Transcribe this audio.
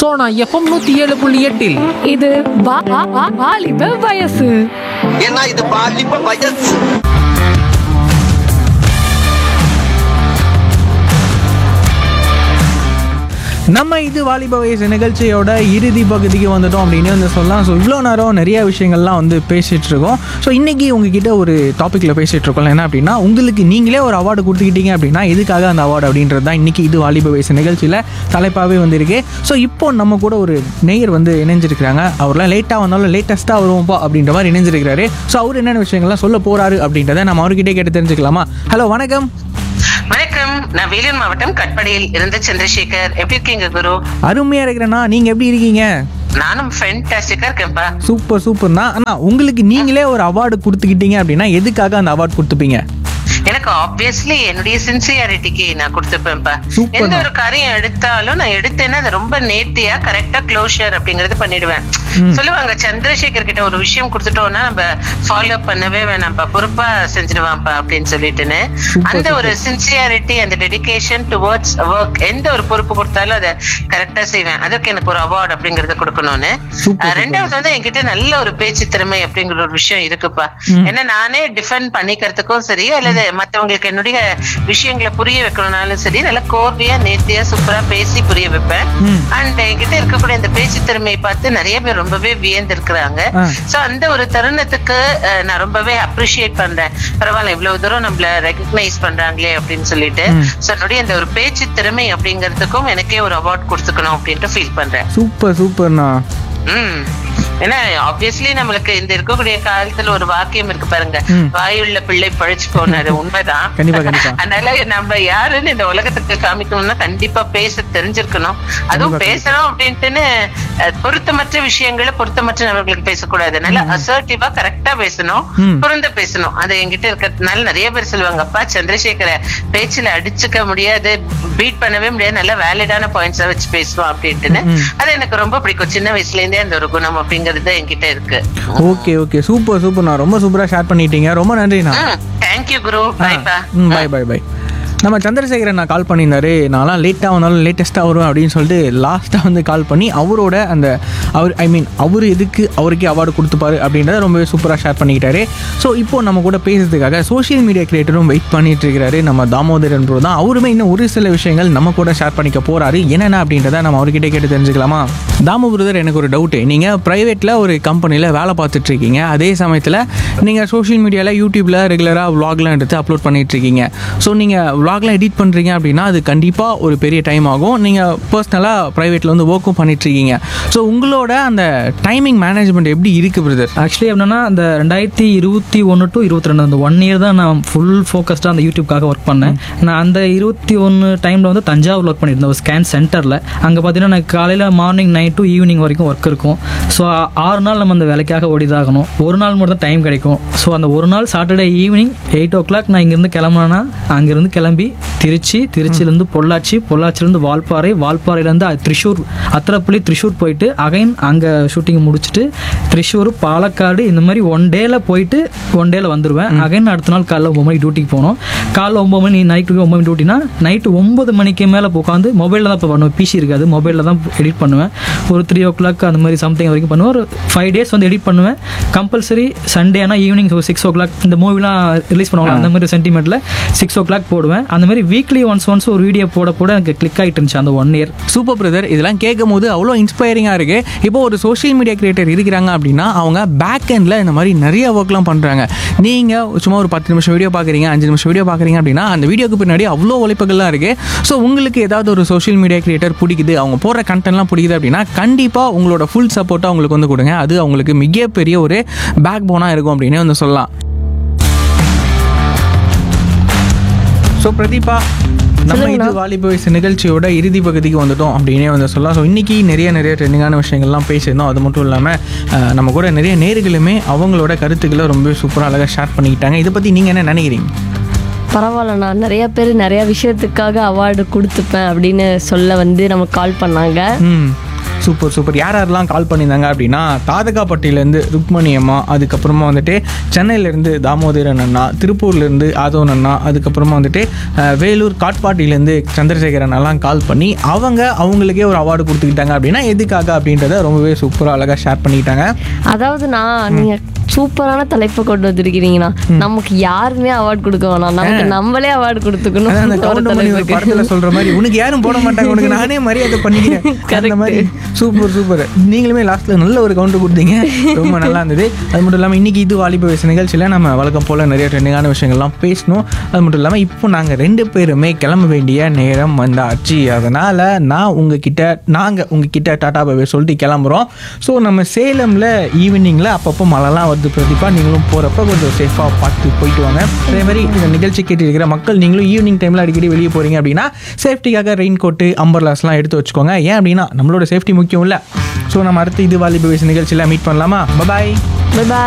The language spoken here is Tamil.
சோனா எஃப்எம் நூத்தி ஏழு புள்ளி எட்டில் இது வா- வா- வா- வாலிப வயசு ஏன்னா இது பாலிப்ப வயசு நம்ம இது வாலிப வயசு நிகழ்ச்சியோட இறுதி பகுதிக்கு வந்துட்டோம் அப்படின்னு வந்து சொல்லலாம் ஸோ இவ்வளோ நேரம் நிறைய விஷயங்கள்லாம் வந்து பேசிகிட்டு இருக்கோம் ஸோ இன்றைக்கி உங்ககிட்ட ஒரு டாப்பிக்கில் பேசிகிட்டு இருக்கோம் என்ன அப்படின்னா உங்களுக்கு நீங்களே ஒரு அவார்டு கொடுத்துக்கிட்டீங்க அப்படின்னா எதுக்காக அந்த அவார்டு அப்படின்றது தான் இன்றைக்கி இது வாலிப வயசு நிகழ்ச்சியில் தலைப்பாகவே வந்திருக்கு ஸோ இப்போ நம்ம கூட ஒரு நேயர் வந்து இணைஞ்சிருக்கிறாங்க அவர்லாம் லேட்டாக வந்தாலும் லேட்டஸ்ட்டாக வருவோம்ப்பா அப்படின்ற மாதிரி இணைஞ்சிருக்கிறாரு ஸோ அவர் என்னென்ன விஷயங்கள்லாம் சொல்ல போகிறாரு அப்படின்றத நம்ம அவர்கிட்டே கேட்டு தெரிஞ்சுக்கலாமா ஹலோ வணக்கம் வணக்கம் நான் வேலூர் மாவட்டம் கட்படியில் இருந்து சந்திரசேகர் எப்படி இருக்கீங்க குரு அருமையாக இருக்கிறேண்ணா நீங்கள் எப்படி இருக்கீங்க நானும் ஃபென்டாஸ்டிக்கா இருக்கேன்ப்பா சூப்பர் சூப்பர்ண்ணா அண்ணா உங்களுக்கு நீங்களே ஒரு அவார்டு கொடுத்துக்கிட்டீங்க அப்படின்னா எதுக்காக அந்த அவார்டு கொடுத்துப்பீங்க எனக்கு ஆப்வியஸ்லி என்னுடைய சின்சியாரிட்டிக்கு நான் கொடுத்துப்பேன்ப்பா Super. எந்த ஒரு காரியம் எடுத்தாலும் நான் எடுத்தேன்னா அதை ரொம்ப நேர்த்தியா கரெக்டா க்ளோஷர் அப்படிங்கறது பண்ணிடுவேன் சொல்லுவாங்க சந்திரசேகர் கிட்ட ஒரு விஷயம் கொடுத்துட்டோம்னா நம்ம ஃபாலோ அப் பண்ணவே வேணாம்ப்பா பொறுப்பா செஞ்சிடுவான்ப்பா அப்படின்னு சொல்லிட்டுன்னு Super, அந்த ஒரு சின்சியாரிட்டி அந்த டெடிகேஷன் டுவர்ட்ஸ் ஒர்க் எந்த ஒரு பொறுப்பு கொடுத்தாலும் அதை கரெக்டா செய்வேன் அதற்கு எனக்கு ஒரு அவார்டு அப்படிங்கறத கொடுக்கணும்னு Super, அஹ் ரெண்டாவது வந்து என்கிட்ட நல்ல ஒரு பேச்சு திறமை அப்படிங்கிற ஒரு விஷயம் இருக்குப்பா ஏன்னா நானே டிஃபெண்ட் பண்ணிக்கிறதுக்கும் சரி அல்லது மத்தவங்களுக்கு என்னுடைய விஷயங்களை புரிய வைக்கணும்னாலும் சரி நல்லா கோர்வையா நேர்த்தியா சூப்பரா பேசி புரிய வைப்பேன் அண்ட் என்கிட்ட இருக்கக்கூடிய அந்த பேச்சு திறமையை பார்த்து நிறைய பேர் ரொம்பவே வியந்து இருக்கிறாங்க ஆ. சோ அந்த ஒரு தருணத்துக்கு அஹ், நான் ரொம்பவே அப்ரிஷியேட் பண்றேன் பரவாயில்ல இவ்வளவு தூரம் நம்மள ரெகக்னைஸ் பண்றாங்களே அப்படின்னு சொல்லிட்டு சோ என்னுடைய அந்த ஒரு பேச்சு திறமை அப்படிங்கிறதுக்கும் எனக்கே ஒரு அவார்ட் கொடுத்துக்கணும் அப்படின்ட்டு ஃபீல் பண்றேன் சூப்பர் சூப்பர்ண்ணா ம் ஏன்னா ஆப்வியஸ்லி நம்மளுக்கு இந்த இருக்கக்கூடிய காலத்துல ஒரு வாக்கியம் இருக்கு பாருங்க ம். வாயுள்ள பிள்ளை பழிச்சு போனது உண்மைதான் கண்டிப்பா, கண்டிப்பா. அதனால நம்ம யாருன்னு இந்த உலகத்துக்கு காமிக்கணும்னா கண்டிப்பா பேச தெரிஞ்சிருக்கணும் அதுவும் கண்டிப்பா, பேசணும் அப்படின்ட்டுன்னு அஹ், பொருத்தமற்ற விஷயங்களை பொருத்தமற்ற நபர்களுக்கு பேசக்கூடாது நல்லா அசர்ட்டிவா கரெக்டா பேசணும் ம். பொருந்த பேசணும் அது என்கிட்ட இருக்கிறதுனால நிறைய பேர் சொல்லுவாங்க அப்பா சந்திரசேகர பேச்சுல அடிச்சுக்க முடியாது பீட் பண்ணவே முடியாது நல்ல வேலிடான பாயிண்ட்ஸா வச்சு பேசுவோம் அப்படின்ட்டுன்னு ம். அது எனக்கு ரொம்ப பிடிக்கும் சின்ன வயசுல இருந்தே அந்த ஒரு குணம் அப்படிங்கிறது என்கிட்ட இருக்கு ஓகே ஓகே சூப்பர் சூப்பர்ண்ணா ரொம்ப சூப்பராக ஷேர் பண்ணிட்டீங்க ரொம்ப நன்றிண்ணா தேங்க்யூ குரு பாய்ப்பா ம் பை பை பை நம்ம சந்திரசேகரன் நான் கால் பண்ணியிருந்தாரு நான்லாம் லேட்டாக வந்தாலும் லேட்டஸ்ட்டாக வரும் அப்படின்னு சொல்லிட்டு லாஸ்ட்டாக வந்து கால் பண்ணி அவரோட அந்த அவர் ஐ மீன் அவர் எதுக்கு அவருக்கே அவார்டு கொடுத்துப்பாரு அப்படின்றத ரொம்பவே சூப்பராக ஷேர் பண்ணிக்கிட்டாரு ஸோ இப்போ நம்ம கூட பேசுறதுக்காக சோஷியல் மீடியா கிரியேட்டரும் வெயிட் பண்ணிட்டு இருக்கிறாரு நம்ம தாமோதரன் ப்ரோ தான் அவருமே இன்னும் ஒரு சில விஷயங்கள் நம்ம கூட ஷேர் பண்ணிக்க போறாரு என்னென்ன அப்படின்றத நம்ம அவர்கிட்ட கேட்டு தெரிஞ்சுக்கலாமா தாமோ பிரதர் எனக்கு ஒரு டவுட்டு நீங்கள் ப்ரைவேட்டில் ஒரு கம்பெனியில் வேலை பார்த்துட்டு இருக்கீங்க அதே சமயத்தில் நீங்கள் சோஷியல் மீடியாவில் யூடியூப்பில் ரெகுலராக vlogலாம் எடுத்து அப்லோட் பண்ணிட்டு இருக்கீங்க ஸோ நீங்கள் vlogலாம் எடிட் பண்ணுறீங்க அப்படின்னா அது கண்டிப்பாக ஒரு பெரிய டைம் ஆகும் நீங்கள் பர்சனலாக ப்ரைவேட்டில் வந்து ஒர்க்கும் பண்ணிட்டு இருக்கீங்க ஸோ உங்களோட அந்த டைமிங் மேனேஜ்மெண்ட் எப்படி இருக்குது பிரதர் ஆக்சுவலி என்னன்னா அந்த ரெண்டாயிரத்தி இருபத்தி ஒன்று டு இருபத்தி ரெண்டு அந்த ஒன் இயர் தான் நான் ஃபுல் ஃபோக்கஸ்டாக அந்த யூடியூப்காக ஒர்க் பண்ணேன் நான் அந்த இருபத்தி ஒன்று டைமில் வந்து தஞ்சாவூர் ஒர்க் பண்ணியிருந்தேன் ஒரு ஸ்கேன் சென்டரில் அங்கே பார்த்தீங்கன்னா எனக்கு காலையில் மார்னிங் நைட் டு ஈவினிங் வரைக்கும் ஒர்க் இருக்கும் ஸோ ஆறு நாள் நம்ம அந்த வேலைக்காக ஓடிதாகணும் ஒரு நாள் மட்டும் தான் டைம் கிடைக்கும் ஸோ அந்த ஒரு நாள் Saturday evening eight o'clock நான் இங்கேருந்து கிளம்புனேன்னா அங்கேருந்து கிளம்பி திருச்சி திருச்சியிலேருந்து பொள்ளாச்சி பொள்ளாச்சிலேருந்து வால்பாறை வால்பாறையிலேருந்து திருஷூர் அத்திரப்பள்ளி திருஷூர் போயிட்டு அகைன் அங்கே ஷூட்டிங் முடிச்சுட்டு திருஷூர் பாலக்காடு இந்த மாதிரி ஒன் டேல போயிட்டு ஒன் டேல வந்துடுவேன் அகைன் அடுத்த நாள் காலைல ஒம்பது மணிக்கு டியூட்டிக்கு போகணும் காலைல ஒம்பது மணி நைட்டுக்கு ஒம்பது மணி டியூட்டினா நைட்டு ஒம்பது மணிக்கு மேலே உட்காந்து மொபைலில் தான் இப்போ பண்ணுவேன் பிசி இருக்காது மொபைலில் தான் எடிட் பண்ணுவேன் ஒரு த்ரீ ஓ கிளாக் அந்த மாதிரி சம்திங் வரைக்கும் பண்ணுவேன் ஒரு ஃபைவ் டேஸ் வந்து எடிட் பண்ணுவேன் கம்பல்சரி சண்டே ஆனால் ஈவினிங் சிக்ஸ் ஓ கிளாக் இந்த மூவிலாம் ரிலீஸ் பண்ணுவாங்க அந்த மாதிரி சென்டிமெண்ட்டில் சிக்ஸ் ஓ கிளாக் போடுவேன் அந்த மாதிரி வீக்லி ஒன்ஸ் ஒன்ஸ் ஒரு வீடியோ போட போட எனக்கு கிளிக் ஆகிட்டு இருந்துச்சு அந்த ஒன் இயர் சூப்பர் பிரதர் இதெல்லாம் கேட்கும் போது அவ்வளோ இன்ஸ்பைரிங்காக இருக்குது இப்போ ஒரு சோஷியல் மீடியா கிரியேட்டர் இருக்கிறாங்க அப்படின்னா அவங்க பேக் எண்டில் இந்த மாதிரி நிறைய ஒர்க்லாம் பண்ணுறாங்க நீங்கள் சும்மா ஒரு பத்து நிமிஷம் வீடியோ பார்க்குறீங்க அஞ்சு நிமிஷம் வீடியோ பார்க்குறீங்க அப்படின்னா அந்த வீடியோக்கு பின்னாடி அவ்வளோ உழைப்புகள்லாம் இருக்குது ஸோ உங்களுக்கு ஏதாவது ஒரு சோஷியல் மீடியா கிரியேட்டர் பிடிக்குது அவங்க போடுற கண்டென்ட்லாம் பிடிக்குது அப்படின்னா கண்டிப்பாக உங்களோட ஃபுல் சப்போர்ட்டை அவங்களுக்கு வந்து கொடுங்க அது அவங்களுக்கு மிகப்பெரிய ஒரு பேக் போனாக இருக்கும் அப்படின்னே வந்து சொல்லலாம் ஸோ பிரதீபா நம்ம இது வாலிப வயசு நிகழ்ச்சியோட இறுதி பகுதிக்கு வந்துட்டோம் அப்படின்னே வந்து சொல்லலாம் ஸோ இன்னைக்கு நிறைய நிறைய ட்ரெண்டிங்கான விஷயங்கள்லாம் பேசியிருந்தோம் அது மட்டும் இல்லாமல் அஹ், நம்ம கூட நிறைய நேர்களுமே அவங்களோட கருத்துக்களை ரொம்ப சூப்பராக அழகாக ஷேர் பண்ணிக்கிட்டாங்க இதை பற்றி நீங்கள் என்ன நினைக்கிறீங்க பரவாயில்லண்ணா நிறைய பேர் நிறைய விஷயத்துக்காக அவார்டு கொடுத்துப்பேன் அப்படின்னு சொல்ல வந்து நமக்கு கால் பண்ணாங்க ம் சூப்பர் சூப்பர் யார் யாரெல்லாம் கால் பண்ணியிருந்தாங்க அப்படின்னா தாதகாப்பட்டியிலேருந்து ருக்மணி அம்மா அதுக்கப்புறமா வந்துட்டு சென்னையிலேருந்து தாமோதரன் அண்ணா திருப்பூர்லேருந்து ஆதவன் அண்ணா அதுக்கப்புறமா வந்துட்டு அஹ், வேலூர் காட்பாட்டிலேருந்து சந்திரசேகரன் எல்லாம் கால் பண்ணி அவங்க அவங்களுக்கே ஒரு அவார்டு கொடுத்துக்கிட்டாங்க அப்படின்னா எதுக்காக அப்படின்றத ரொம்பவே சூப்பராக அழகாக ஷேர் பண்ணிக்கிட்டாங்க அதாவது நான் நீங்க சூப்பரான தலைப்பை கொண்டு வந்திருக்கிறீங்கன்னா நமக்கு யாருமே அவார்ட் கொடுக்க வேணாம் நமக்கு நம்மளே அவார்டு கொடுத்துக்கணும் அதான் அந்த ஒரு கவுண்டமணி ஒரு தலைப்புக்கு. படத்துல சொல்ற மாதிரி உனக்கு யாரும் போட மாட்டாங்க உனக்கு நானே மரியாதை பண்ணிக்கிறேன் அந்த மாதிரி சூப்பர் சூப்பர் நீங்களுமே லாஸ்ட்ல நல்ல ஒரு கவுண்டர் கொடுத்தீங்க ரொம்ப நல்லா இருந்தது அது மட்டும் இல்லாமல் இன்னைக்கு இது வாலிப வயசு நிகழ்ச்சியில் நம்ம வழக்கம் போல நிறைய ட்ரெண்டிங்கான விஷயங்கள்லாம் பேசணும் அது மட்டும் இல்லாமல் இப்போ நாங்கள் ரெண்டு பேருமே கிளம்ப வேண்டிய நேரம் வந்தாச்சு அதனால நான் உங்ககிட்ட நாங்கள் உங்ககிட்ட டாடா பாபே சொல்லிட்டு கிளம்புறோம் ஸோ நம்ம சேலமில் ஈவினிங்கில் அப்பப்போ மழைலாம் வருது பிரதீபா நீங்களும் போகிறப்ப கொஞ்சம் சேஃபாக பார்த்து போயிட்டு வாங்க அதே மாதிரி இந்த நிகழ்ச்சி கேட்டு இருக்கிற மக்கள் நீங்களும் ஈவினிங் டைமில் அடிக்கடி வெளியே போகிறீங்க அப்படின்னா சேஃப்டிக்காக ரெயின் கோட்டு அம்பர்லாஸ்லாம் எடுத்து வச்சுக்கோங்க ஏன் அப்படின்னா நம்மளோட சேஃப்டி முக்கியம் இல்லை ஸோ நம்ம அடுத்து இது வாலிப வயசு நிகழ்ச்சியில் மீட் பண்ணலாமா பாய் Bye bye.